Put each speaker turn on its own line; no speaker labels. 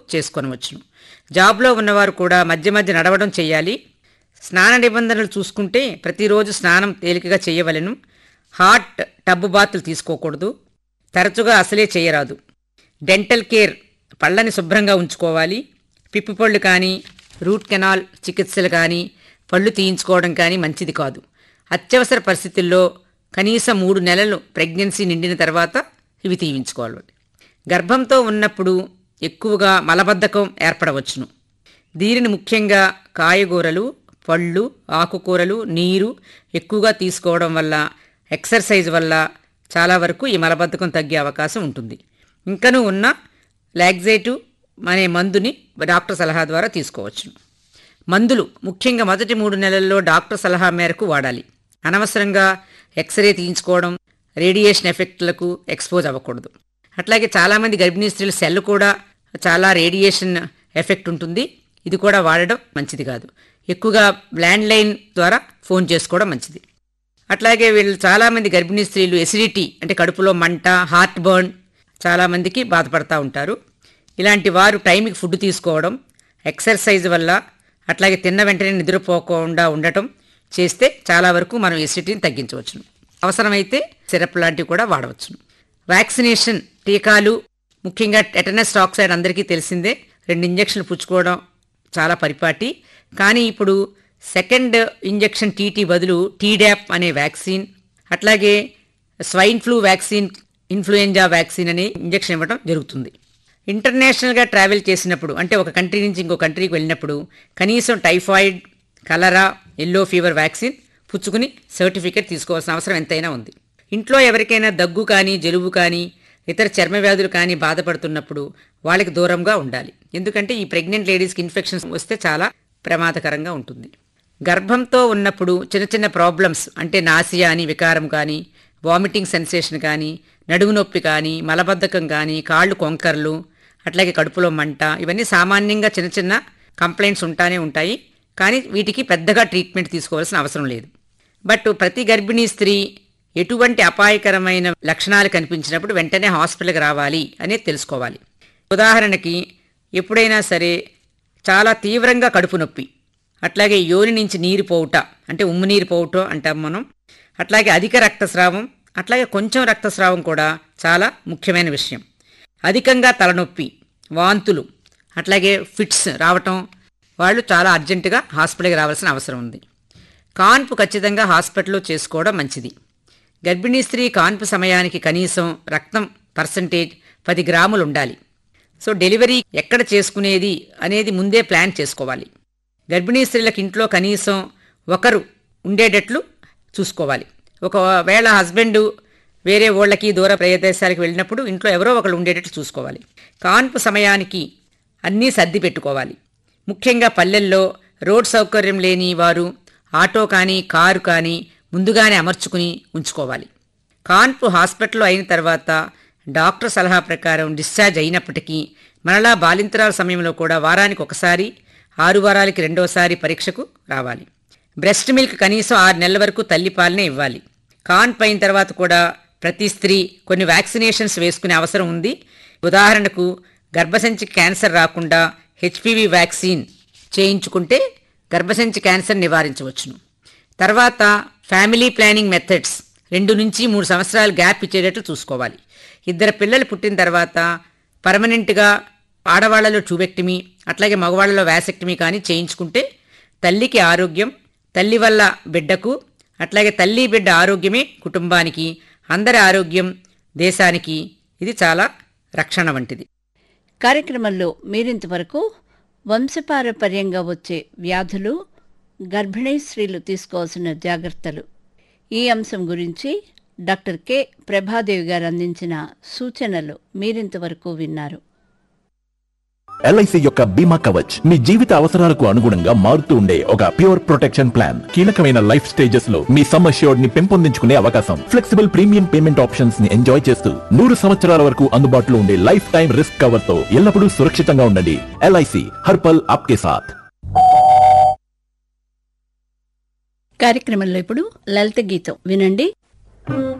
చేసుకొనవచ్చును జాబ్లో ఉన్నవారు కూడా మధ్య మధ్య నడవడం చేయాలి స్నాన నిబంధనలు చూసుకుంటే ప్రతిరోజు స్నానం తేలికగా చేయవలెను హాట్ టబ్బు బాతులు తీసుకోకూడదు తరచుగా అసలే చేయరాదు డెంటల్ కేర్ పళ్ళని శుభ్రంగా ఉంచుకోవాలి పిప్పి పళ్ళు కానీ రూట్ కెనాల్ చికిత్సలు కానీ పళ్ళు తీయించుకోవడం కానీ మంచిది కాదు అత్యవసర పరిస్థితుల్లో కనీసం మూడు నెలలు ప్రెగ్నెన్సీ నిండిన తర్వాత ఇవి తీయించుకోవాలి గర్భంతో ఉన్నప్పుడు ఎక్కువగా మలబద్ధకం ఏర్పడవచ్చును దీనిని ముఖ్యంగా కాయగూరలు పళ్ళు ఆకుకూరలు నీరు ఎక్కువగా తీసుకోవడం వల్ల ఎక్సర్సైజ్ వల్ల చాలా వరకు ఈ మలబద్ధకం తగ్గే అవకాశం ఉంటుంది ఇంకనూ ఉన్న లాగ్జేటివ్ అనే మందుని డాక్టర్ సలహా ద్వారా తీసుకోవచ్చు మందులు ముఖ్యంగా మొదటి మూడు నెలల్లో డాక్టర్ సలహా మేరకు వాడాలి అనవసరంగా ఎక్స్రే తీయించుకోవడం రేడియేషన్ ఎఫెక్ట్లకు ఎక్స్పోజ్ అవ్వకూడదు అట్లాగే చాలామంది గర్భిణీ స్త్రీల సెల్ కూడా చాలా రేడియేషన్ ఎఫెక్ట్ ఉంటుంది ఇది కూడా వాడడం మంచిది కాదు ఎక్కువగా ల్యాండ్ లైన్ ద్వారా ఫోన్ చేసుకోవడం మంచిది అట్లాగే వీళ్ళు చాలామంది గర్భిణీ స్త్రీలు ఎసిడిటీ అంటే కడుపులో మంట హార్ట్ బర్న్ చాలామందికి బాధపడతా ఉంటారు ఇలాంటి వారు టైంకి ఫుడ్ తీసుకోవడం ఎక్సర్సైజ్ వల్ల అట్లాగే తిన్న వెంటనే నిద్రపోకుండా ఉండటం చేస్తే చాలా వరకు మనం ఎసిడిటీని తగ్గించవచ్చును అవసరమైతే సిరప్ లాంటివి కూడా వాడవచ్చును వ్యాక్సినేషన్ టీకాలు ముఖ్యంగా టెటనస్ టాక్సైడ్ అందరికీ తెలిసిందే రెండు ఇంజక్షన్లు పుచ్చుకోవడం చాలా పరిపాటి కానీ ఇప్పుడు సెకండ్ ఇంజెక్షన్ టీటీ బదులు టీడాప్ అనే వ్యాక్సిన్ అట్లాగే swine flu vaccine influenza vaccine అనే ఇంజెక్షన్ ఇవ్వడం జరుగుతుంది ఇంటర్నేషనల్గా ట్రావెల్ చేసినప్పుడు అంటే ఒక కంట్రీ నుంచి ఇంకో కంట్రీకి వెళ్ళినప్పుడు కనీసం typhoid cholera yellow fever vaccine పుచ్చుకుని సర్టిఫికేట్ తీసుకోవాల్సిన అవసరం ఎంతైనా ఉంది ఇంట్లో ఎవరికైనా దగ్గు కానీ జలుబు కానీ ఇతర చర్మ వ్యాధులు కానీ బాధపడుతున్నప్పుడు వాళ్ళకి దూరంగా ఉండాలి ఎందుకంటే ఈ ప్రెగ్నెంట్ లేడీస్కి ఇన్ఫెక్షన్స్ వస్తే చాలా ప్రమాదకరంగా ఉంటుంది గర్భంతో ఉన్నప్పుడు చిన్న చిన్న ప్రాబ్లమ్స్ అంటే నాసియా అని వికారం కానీ వామిటింగ్ సెన్సేషన్ కానీ నడుము నొప్పి కానీ మలబద్ధకం కానీ కాళ్ళు కొంకర్లు అట్లాగే కడుపులో మంట ఇవన్నీ సామాన్యంగా చిన్న చిన్న కంప్లైంట్స్ ఉంటానే ఉంటాయి కానీ వీటికి పెద్దగా ట్రీట్మెంట్ తీసుకోవాల్సిన అవసరం లేదు బట్ ప్రతి గర్భిణీ స్త్రీ ఎటువంటి అపాయకరమైన లక్షణాలు కనిపించినప్పుడు వెంటనే హాస్పిటల్కి రావాలి అనేది తెలుసుకోవాలి ఉదాహరణకి ఎప్పుడైనా సరే చాలా తీవ్రంగా కడుపు నొప్పి అట్లాగే యోని నుంచి నీరు పోవుట అంటే ఉమ్ము నీరు పోవుట అంటాం మనం అట్లాగే అధిక రక్తస్రావం అట్లాగే కొంచెం రక్తస్రావం కూడా చాలా ముఖ్యమైన విషయం అధికంగా తలనొప్పి వాంతులు అట్లాగే ఫిట్స్ రావటం వాళ్ళు చాలా అర్జెంటుగా హాస్పిటల్కి రావాల్సిన అవసరం ఉంది కాన్పు ఖచ్చితంగా హాస్పిటల్లో చేసుకోవడం మంచిది గర్భిణీ స్త్రీ కాన్పు సమయానికి కనీసం రక్తం పర్సంటేజ్ పది గ్రాములు ఉండాలి సో డెలివరీ ఎక్కడ చేసుకునేది అనేది ముందే ప్లాన్ చేసుకోవాలి గర్భిణీ స్త్రీలకు ఇంట్లో కనీసం ఒకరు ఉండేటట్లు చూసుకోవాలి ఒకవేళ హస్బెండ్ వేరే ఊళ్ళకి దూర ప్రదేశాలకు వెళ్ళినప్పుడు ఇంట్లో ఎవరో ఒకరు ఉండేటట్లు చూసుకోవాలి కాన్పు సమయానికి అన్నీ సర్ది పెట్టుకోవాలి ముఖ్యంగా పల్లెల్లో రోడ్ సౌకర్యం లేని వారు ఆటో కానీ కారు కానీ ముందుగానే అమర్చుకుని ఉంచుకోవాలి కాన్పు హాస్పిటల్లో అయిన తర్వాత డాక్టర్ సలహా ప్రకారం డిశ్చార్జ్ అయినప్పటికీ మరలా బాలింతరాల సమయంలో కూడా వారానికి ఒకసారి ఆరు వారాలకి రెండోసారి పరీక్షకు రావాలి బ్రెస్ట్ మిల్క్ కనీసం ఆరు నెలల వరకు తల్లిపాలనే ఇవ్వాలి కాన్పు అయిన తర్వాత కూడా ప్రతి స్త్రీ కొన్ని వ్యాక్సినేషన్స్ వేసుకునే అవసరం ఉంది ఉదాహరణకు గర్భసంచి క్యాన్సర్ రాకుండా హెచ్పివి వ్యాక్సిన్ చేయించుకుంటే గర్భసంచి క్యాన్సర్ నివారించవచ్చును తర్వాత ఫ్యామిలీ ప్లానింగ్ మెథడ్స్ రెండు నుంచి మూడు సంవత్సరాలు గ్యాప్ ఇచ్చేటట్లు చూసుకోవాలి ఇద్దరు పిల్లలు పుట్టిన తర్వాత పర్మనెంట్గా ఆడవాళ్లలో ట్యూబెక్టమీ అట్లాగే మగవాళ్లలో వ్యాసెక్టమీ కానీ చేయించుకుంటే తల్లికి ఆరోగ్యం తల్లి వల్ల బిడ్డకు అట్లాగే తల్లి బిడ్డ ఆరోగ్యమే కుటుంబానికి అందరి ఆరోగ్యం దేశానికి ఇది చాలా రక్షణ వంటిది
కార్యక్రమంలో మీరింతవరకు వంశపారపర్యంగా వచ్చే వ్యాధులు గర్భిణీ స్త్రీలు తీసుకోవాల్సిన జాగ్రత్తలు ఈ అంశం గురించి డాక్టర్ కె ప్రభాదేవి గారు అందించిన సూచనలు మీరింతవరకు విన్నారు
ఎల్ఐసి యొక్క బీమా కవచ్ మీ జీవిత అవసరాలకు అనుగుణంగా మారుతూ ఉండే ఒక ప్యూర్ ప్రొటెక్షన్ ప్లాన్ కీలకమైన లైఫ్ స్టేజెస్ లో మీ సమ్ అష్యూర్డ్ ని పెంపొందించుకునే అవకాశం ఫ్లెక్సిబుల్ ప్రీమియం పేమెంట్ ఆప్షన్స్ ని ఎంజాయ్ చేస్తూ నూరు సంవత్సరాల వరకు అందుబాటులో ఉండే లైఫ్ టైం రిస్క్ కవర్ తో ఎల్లప్పుడూ సురక్షితంగా ఉండండి ఎల్ఐసి హర్పల్ ఆప్కే సాథ్
కార్యక్రమంలో ఇప్పుడు లలిత గీతం వినండి